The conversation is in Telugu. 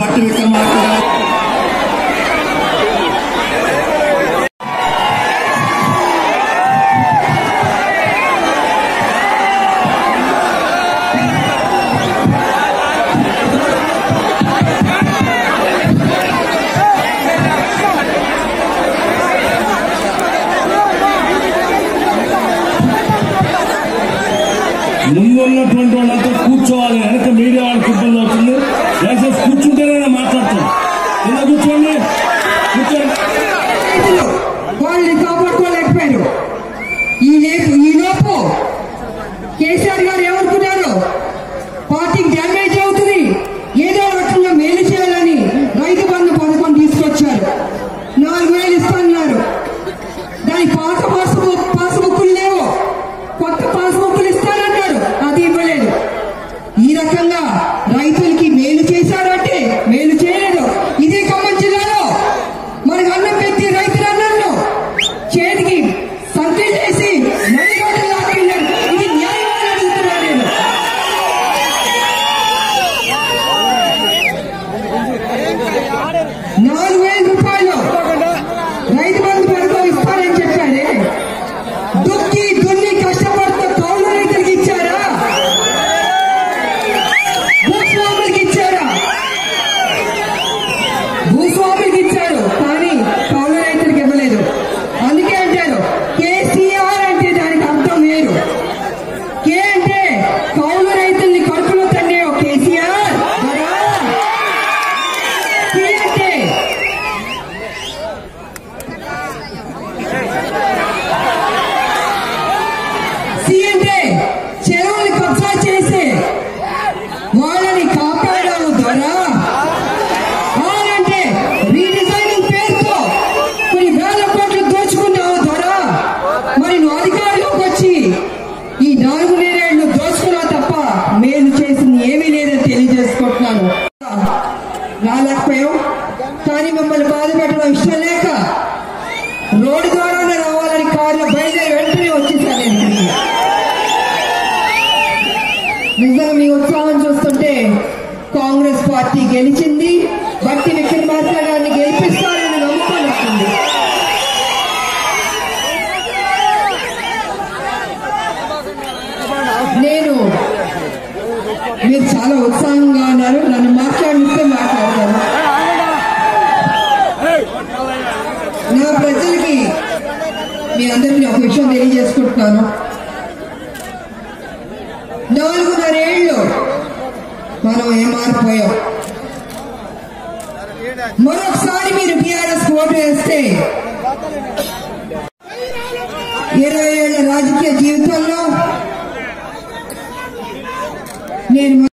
బట్టి విక్రమార్క గారు ముందున్నటువంటి వాళ్ళంతా కూర్చోవాలి వెనక మీడియా వాళ్ళకి ఇబ్బంది అవుతుంది దయచేసి కూర్చుంటేనే నేను మాట్లాడతాను కింద కూర్చోండి కూర్చోండి రైతులు వాళ్ళని కాపాడుకోలేకపోయారు ఈ లేపు ఈ లోపు కేసీఆర్ గారు ఏమనుకున్నారు పార్టీకి డ్యామేజ్ అవుతుంది ఏదో రకంగా మేలు చేయాలని రైతు బంధు పథకం తీసుకొచ్చారు నాలుగు వేలు ఇస్తున్నారు దాని పాత పాస్బుక్ పాస్బుక్లు లేవు కొత్త పాస్బుక్లు ఇస్తారన్నారు అది ఇవ్వలేదు ఈ రకంగా రైతులకి మేలు చేశారంటే మేలు చేయలేదు ఇదే ఖమ్మం జిల్లాలో మనకు అన్నం పెట్టి రైతుల అన్నంలో చేతికి సంఖ్యలు చేసి నడిగడ్డలు లాక్కెళ్ళారు ఇది న్యాయమని అడుగుతున్నా నేను నాలుగు వేల రూపాయలు రైతు బంధు పథకం ఇస్తారని చెప్పారే దుక్కి దున్ని కష్టపడుతూ కౌలు రైతులకి ఇచ్చారా భూస్వాములకి ఇచ్చారా భూస్వాములకి ఇచ్చారు కానీ కౌలు రైతులకు ఇవ్వలేదు అందుకే అంటారు కేసీఆర్ అంటే దానికి అర్థం వేరు కే అంటే కౌలు రైతుల్ని కడుపులో తండే కేసీఆర్ బడా. సి అంటే సి అంటే చెరువుని కబ్జా చేసి వాళ్ళని కాపాడావు ద్వారా అవునంటే రీడిజైనింగ్ పేరుతో కొన్ని వేల కోట్లు దోచుకున్నావు ద్వారా మరి నువ్వు అధికారంలోకి వచ్చి ఈ నాలుగు నేరేళ్లు దోచుకున్నావు తప్ప మేలు చేసింది ఏమీ లేదని తెలియజేసుకుంటున్నాను రాలేకపోయాం కానీ మిమ్మల్ని బాధ పెట్టడం ఇష్టం లేక రోడ్డు ద్వారానే రావాలని కారులో బయలుదేరి వెంటనే వచ్చేసాను నేను ఇక్కడికి. నిజంగా మీ ఉత్సాహం చూస్తుంటే కాంగ్రెస్ పార్టీ గెలిచింది బట్టి విక్రమార్క గారిని గెలిపిస్తారని నమ్మకం వస్తుంది నేను మీరు చాలా ఉత్సాహంగా ఉన్నారు నన్ను మాట్లాడిస్తే మాట్లాడతాను నా ప్రజలకి మీ అందరికీ ఒక విషయం తెలియజేసుకుంటున్నాను నాలుగున్నరేళ్ళు మనం ఏమారిపోయాం మరొకసారి మీరు టీఆర్ఎస్ ఓటు వేస్తే ఇరవై ఏళ్ల రాజకీయ జీవితంలో నేను